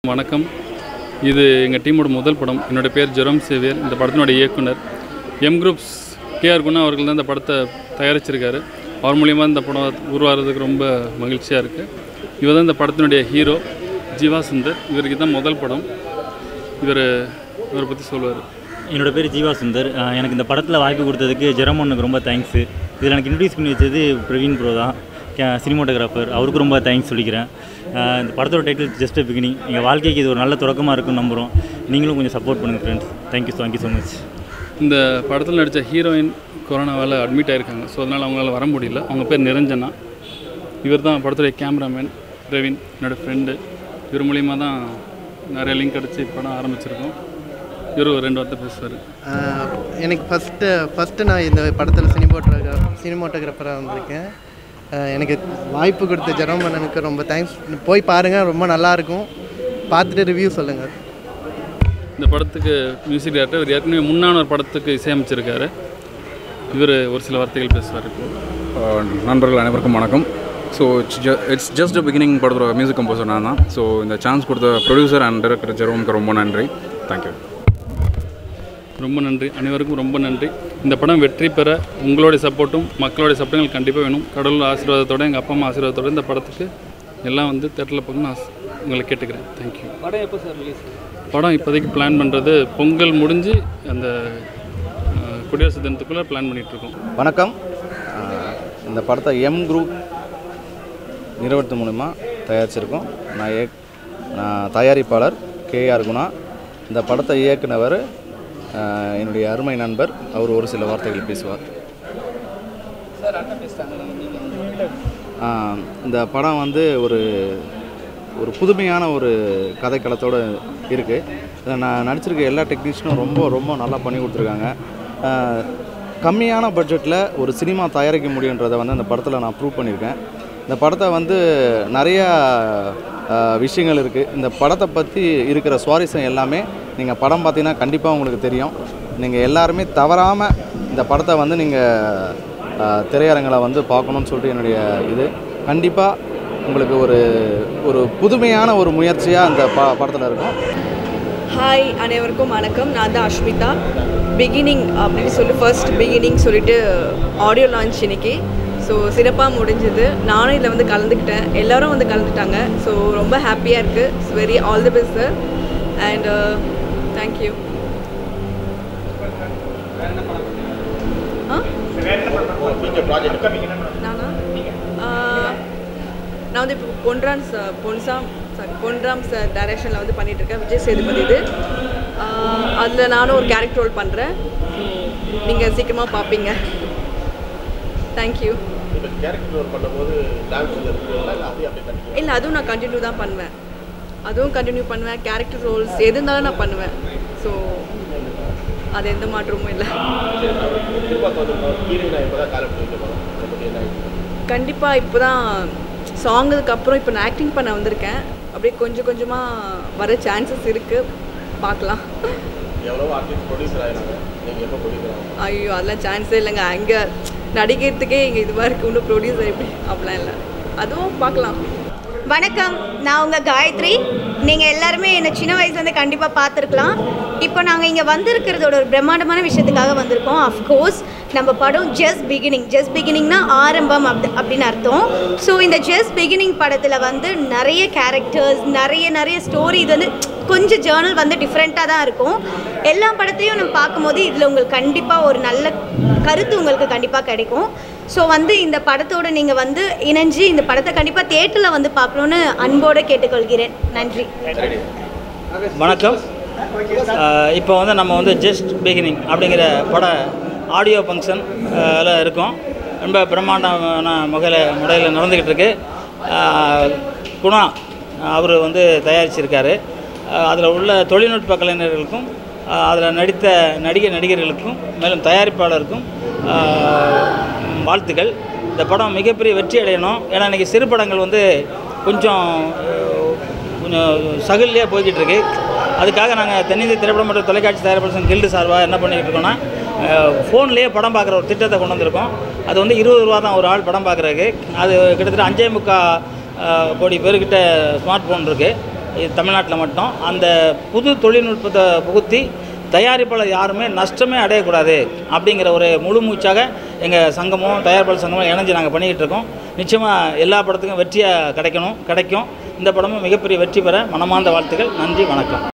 வணக்கம் இது எங்கள் டீமோட முதல் படம் என்னோட பேர் ஜெரோம் சேவியர் இந்த படத்தினோட இயக்குனர் எம் குரூப்ஸ் கேஆர் குணா அவர்கள் தான் இந்த படத்தை தயாரிச்சிருக்காரு அவர் மூலியமாக இந்த படம் உருவாகிறதுக்கு ரொம்ப மகிழ்ச்சியாக இருக்குது இவர் தான் இந்த படத்தினுடைய ஹீரோ ஜீவா சுந்தர் இவருக்கு தான் முதல் படம் இவர் இவரை பற்றி சொல்லுவார் என்னோட பேர் ஜீவா சுந்தர் அஹ் எனக்கு இந்த படத்தில் வாய்ப்பு கொடுத்ததுக்கு ஜெரமோனுக்கு ரொம்ப தேங்க்ஸு இதில் எனக்கு இன்ட்ரடியூஸ் பண்ணி வச்சது பிரவீன் ப்ரோ தான் சினிமோட்டோகிராஃபர் அவருக்கு ரொம்ப தேங்க்ஸ் சொல்லிக்கிறேன் அஹ் இந்த படத்தோட டைட்டில் ஜஸ்ட் பிகினிங் எங்கள் வாழ்க்கைக்கு இது ஒரு நல்ல தொடக்கமாக இருக்கும்னு நம்புகிறோம் நீங்களும் கொஞ்சம் சப்போர்ட் பண்ணுங்கள் friends thank you thank you so much இந்த படத்தில் நடித்த ஹீரோயின் கொரோனாவால் அட்மிட் ஆயிருக்காங்க ஸோ அதனால் அவங்களால வர முடியல அவங்க பேர் நிரஞ்சனா இவர் தான் படத்துடைய கேமராமேன் பிரவீன் என்னோடய ஃப்ரெண்டு இவர் மூலியமாக தான் நிறைய லிங்க் அடித்து படம் ஆரம்பிச்சிருக்கோம் இவர் ஒரு ரெண்டு வார்த்தை பேசுவார் ஆஹ் எனக்கு ஃபஸ்ட்டு ஃபஸ்ட்டு நான் இந்த படத்தில் சினிமோட்டோகிரா சினிமோட்டோகிராஃபராக வந்திருக்கேன் ஆஹ் எனக்கு வாய்ப்பு கொடுத்த ஜெரமணனுக்கு ரொம்ப தேங்க்ஸ் போய் பாருங்கள் ரொம்ப நல்லாயிருக்கும் பார்த்துட்டு ரிவ்யூ சொல்லுங்கள் இந்த படத்துக்கு மியூசிக் டைரக்டர் இவர் ஏற்கனவே முன்னான ஒரு படத்துக்கு இசையமைச்சிருக்காரு இவர் ஒரு சில வார்த்தைகள் பேசுவார் இப்போ அஹ் நண்பர்கள் அனைவருக்கும் வணக்கம் ஸோ இட்ஸ் ஜஸ்ட் பிகினிங் படத்தோட மியூசிக் கம்போசர் நான் தான் ஸோ இந்த சான்ஸ் கொடுத்த ப்ரொடியூசர் அண்ட் டைரக்டர் ஜெரோமுக்கு ரொம்ப நன்றி தேங்க்யூ ரொம்ப நன்றி அனைவருக்கும் ரொம்ப நன்றி இந்த படம் வெற்றி பெற உங்களுடைய சப்போர்ட்டும் மக்களுடைய சப்போர்ட்டும் எங்களுக்கு கண்டிப்பாக வேணும் கடவுள் ஆசீர்வாதத்தோட எங்கள் அப்பா அம்மா ஆசீர்வாதத்தோட இந்த படத்துக்கு எல்லாம் வந்து தேட்டரில் பார்க்கணும் நான் உங்களை கேட்டுக்கிறேன் தேங்க்யூ படம் எப்போ சார் ரிலீஸ் படம் இப்போதைக்கு பிளான் பண்ணுறது பொங்கல் முடிஞ்சு அந்த அஹ், குடியரசு தினத்துக்குள்ளே பிளான் பண்ணிகிட்ருக்கோம் வணக்கம் ஆஹ் இந்த படத்தை எம் குரூப் நிறுவனத்து மூலிமா தயாரிச்சிருக்கோம் நான் ஏ நான் தயாரிப்பாளர் கேஆர் குணா இந்த படத்தை இயக்குனவர் ஆஹ் என்னுடைய அருமை நண்பர் அவர் ஒரு சில வார்த்தைகள் பேசுவார் ஆஹ் இந்த படம் வந்து ஒரு ஒரு புதுமையான ஒரு கதைக்களத்தோடு இருக்குது நான் நடிச்சிருக்க எல்லா டெக்னீஷியனும் ரொம்ப ரொம்ப நல்லா பண்ணி கொடுத்துருக்காங்க ஆஹ் கம்மியான பட்ஜெட்டில் ஒரு சினிமா தயாரிக்க முடியுன்றதை வந்து அந்த படத்தில் நான் ப்ரூவ் பண்ணியிருக்கேன் இந்த படத்தை வந்து நிறையா ஆஹ் விஷயங்கள் இருக்குது இந்த படத்தை பற்றி இருக்கிற சுவாரஸ்யம் எல்லாமே நீங்கள் படம் பார்த்தீங்கன்னா கண்டிப்பாக உங்களுக்கு தெரியும் நீங்கள் எல்லாருமே தவறாமல் இந்த படத்தை வந்து நீங்கள் திரையரங்களை வந்து பார்க்கணும்னு சொல்லிட்டு என்னுடைய இது கண்டிப்பாக உங்களுக்கு ஒரு ஒரு புதுமையான ஒரு முயற்சியாக இந்த ப படத்தில் இருக்கும் ஹாய் அனைவருக்கும் வணக்கம் நான் தான் அஷ்மிதா பிகினிங் அப்படின்னு சொல்லி ஃபர்ஸ்ட் பிகினிங் சொல்லிட்டு ஆடியோ லான்ச் இன்னைக்கு ஸோ சிறப்பாக முடிஞ்சது நானும் இதில் வந்து கலந்துக்கிட்டேன் எல்லாரும் வந்து கலந்துட்டாங்க ஸோ ரொம்ப ஹாப்பியாக இருக்குது it's very all the best sir and thank you ஆ நானா ஆஹ், நான் வந்து இப்போ பொன்ராம் சார் பொன்சாம் சாரி பொன்ராம் சார் டைரக்ஷனில் வந்து பண்ணிட்டு இருக்கேன் விஜய் சேதுபதி இது அதில் நானும் ஒரு கேரக்டர் ரோல் பண்ணுறேன் நீங்கள் சீக்கிரமாக பார்ப்பீங்க தேங்க்யூ இல்லை அதுவும் நான் கண்டினியூ தான் பண்ணுவேன் அதுவும் கண்டினியூ பண்ணுவேன் கேரக்டர் ரோல்ஸ் எது இருந்தாலும் நான் பண்ணுவேன் ஸோ அது எந்த மாற்றமும் இல்லை கண்டிப்பாக இப்போ தான் சாங்குக்கு அப்புறம் இப்போ நான் ஆக்டிங் பண்ண வந்திருக்கேன் அப்படியே கொஞ்சம் கொஞ்சமாக வர சான்சஸ் இருக்குது பார்க்கலாம் ஐயோ அதெல்லாம் சான்ஸே இல்லைங்க அங்கே நடிக்கிறதுக்கே இங்கே இதுவாக இருக்குது இன்னும் ப்ரொடியூசர் எப்படி அப்படிலாம் இல்லை அதுவும் பார்க்கலாம் வணக்கம் நான் உங்கள் காயத்ரி நீங்கள் எல்லாருமே என்னை சின்ன வயசுலேருந்து கண்டிப்பாக பார்த்துருக்கலாம் இப்போ நாங்கள் இங்கே வந்திருக்கிறதோட ஒரு பிரம்மாண்டமான விஷயத்துக்காக வந்திருக்கோம் அஃப்கோர்ஸ் நம்ம படம் ஜஸ்ட் பிகினிங் ஜஸ்ட் பிகினிங்னா ஆரம்பம் அப்படி அப்படின்னு அர்த்தம் ஸோ இந்த ஜஸ்ட் பிகினிங் படத்தில் வந்து நிறைய கேரக்டர்ஸ் நிறைய நிறைய ஸ்டோரி இது வந்து கொஞ்சம் ஜேர்னல் வந்து டிஃப்ரெண்ட்டாக தான் இருக்கும் எல்லா படத்தையும் நம்ம பார்க்கும்போது இதில் உங்களுக்கு கண்டிப்பாக ஒரு நல்ல கருத்து உங்களுக்கு கண்டிப்பாக கிடைக்கும் ஸோ வந்து இந்த படத்தோட நீங்கள் வந்து இணைஞ்சு இந்த படத்தை கண்டிப்பாக தேட்டரில் வந்து பார்க்கணுன்னு அன்போடு கேட்டுக்கொள்கிறேன் நன்றி வணக்கம் அஹ் இப்போ வந்து நம்ம வந்து ஜஸ்ட் பிகினிங் அப்படிங்கிற பட ஆடியோ ஃபங்க்ஷன் இருக்கோம் ரொம்ப பிரம்மாண்டமான முகையில் முறையில் நடந்துக்கிட்டு இருக்கு அஹ் குணா அவர் வந்து தயாரிச்சிருக்காரு அதில் உள்ள தொழில்நுட்ப கலைஞர்களுக்கும் அதில் நடித்த நடிகை நடிகர்களுக்கும் மேலும் தயாரிப்பாளருக்கும் அஹ், வாழ்த்துக்கள் இந்த படம் மிகப்பெரிய வெற்றி அடையணும் ஏன்னா இன்றைக்கி சிறு படங்கள் வந்து கொஞ்சம் அஹ், கொஞ்சம் சகில்லையே போய்கிட்டு இருக்கு அதுக்காக நாங்கள் தென்னிந்திய திரைப்படம் மற்றும் தொலைக்காட்சி தயாரிப்பாளர் கில்டு சார்பாக என்ன பண்ணிக்கிட்டு இருக்கோம்னா ஃபோன்லேயே படம் பார்க்குற ஒரு திட்டத்தை கொண்டு வந்திருக்கோம் அது வந்து இருபது ரூபா தான் ஒரு ஆள் படம் பார்க்குறதுக்கு அது கிட்டத்தட்ட அஞ்சே முக்கா அஹ், கோடி பேர்கிட்ட ஸ்மார்ட் ஃபோன் இருக்குது இது தமிழ்நாட்டில் மட்டும் அந்த புது தொழில்நுட்பத்தை புகுத்தி தயாரிப்பாளர் யாருமே நஷ்டமே அடையக்கூடாது அப்படிங்கிற ஒரு முழு மூச்சாக எங்கள் சங்கமும் தயாரிப்பாளர் சங்கமும் இணைஞ்சு நாங்கள் பண்ணிக்கிட்டு இருக்கோம் நிச்சயமாக எல்லா படத்துக்கும் வெற்றியாக கிடைக்கணும் கிடைக்கும் இந்த படமும் மிகப்பெரிய வெற்றி பெற மனமார்ந்த வாழ்த்துக்கள் நன்றி வணக்கம்